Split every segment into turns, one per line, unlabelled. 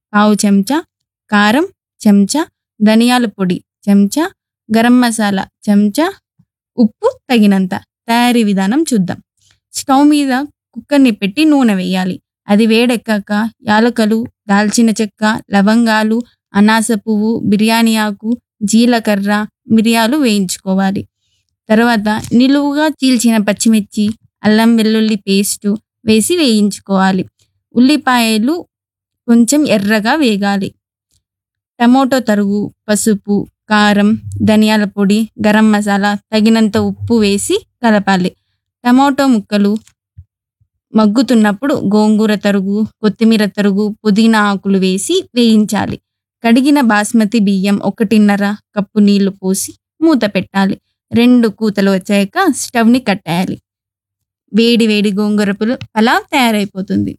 పావు చెంచా కారం చెంచా ధనియాల పొడి చెంచా గరం మసాలా చెంచా ఉప్పు తగినంత తయారీ విధానం చూద్దాం స్టవ్ మీద కుక్కర్ని పెట్టి నూనె వేయాలి అది వేడెక్కాక యాలకలు దాల్చిన చెక్క లవంగాలు అనాస పువ్వు బిర్యానీ ఆకు జీలకర్ర మిరియాలు వేయించుకోవాలి తర్వాత నిలువుగా చీల్చిన పచ్చిమిర్చి అల్లం వెల్లుల్లి పేస్టు వేసి వేయించుకోవాలి ఉల్లిపాయలు కొంచెం ఎర్రగా వేగాలి టమోటో తరుగు పసుపు కారం ధనియాల పొడి గరం మసాలా తగినంత ఉప్పు వేసి కలపాలి టమోటో ముక్కలు మగ్గుతున్నప్పుడు గోంగూర తరుగు కొత్తిమీర తరుగు పుదీనా ఆకులు వేసి వేయించాలి కడిగిన బాస్మతి బియ్యం ఒకటిన్నర కప్పు నీళ్లు పోసి మూత పెట్టాలి రెండు కూతలు వచ్చాక స్టవ్ని కట్టేయాలి వేడి వేడి గోంగూర పులు పలావ్ తయారైపోతుంది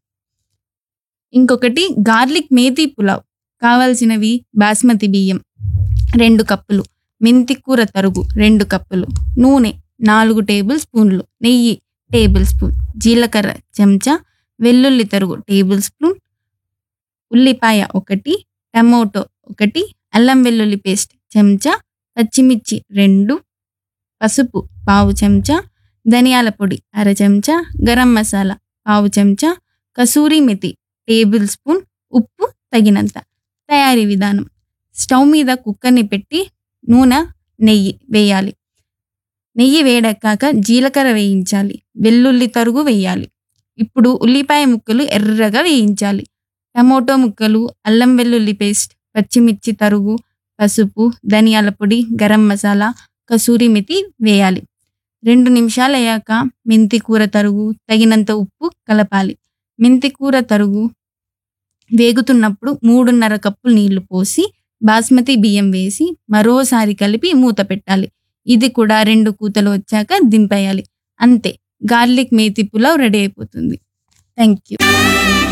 ఇంకొకటి గార్లిక్ మేతి పులావ్ కావాల్సినవి బాస్మతి బియ్యం రెండు కప్పులు మెంతి కూర తరుగు రెండు కప్పులు నూనె నాలుగు టేబుల్ స్పూన్లు నెయ్యి టేబుల్ స్పూన్ జీలకర్ర చెంచా వెల్లుల్లి తరుగు టేబుల్ స్పూన్ ఉల్లిపాయ ఒకటి టమోటో ఒకటి అల్లం వెల్లుల్లి పేస్ట్ చెంచా పచ్చిమిర్చి రెండు పసుపు పావు చెంచా ధనియాల పొడి అర చెంచా గరం మసాలా పావు చెంచా కసూరి మెతి టేబుల్ స్పూన్ ఉప్పు తగినంత తయారీ విధానం స్టవ్ మీద కుక్కర్ని పెట్టి నూనె నెయ్యి వేయాలి నెయ్యి వేడెక్కాక జీలకర్ర వేయించాలి వెల్లుల్లి తరుగు వేయాలి ఇప్పుడు ఉల్లిపాయ ముక్కలు ఎర్రగా వేయించాలి టమోటో ముక్కలు అల్లం వెల్లుల్లి పేస్ట్ పచ్చిమిర్చి తరుగు పసుపు ధనియాల పొడి గరం మసాలా కసూరి మెతి వేయాలి రెండు నిమిషాలు అయ్యాక మెంతి కూర తరుగు తగినంత ఉప్పు కలపాలి మెంతి కూర తరుగు వేగుతున్నప్పుడు మూడున్నర కప్పులు నీళ్లు పోసి బాస్మతి బియ్యం వేసి మరోసారి కలిపి మూత పెట్టాలి ఇది కూడా రెండు కూతలు వచ్చాక దింపేయాలి అంతే గార్లిక్ మేతి పులావ్ రెడీ అయిపోతుంది థ్యాంక్ యూ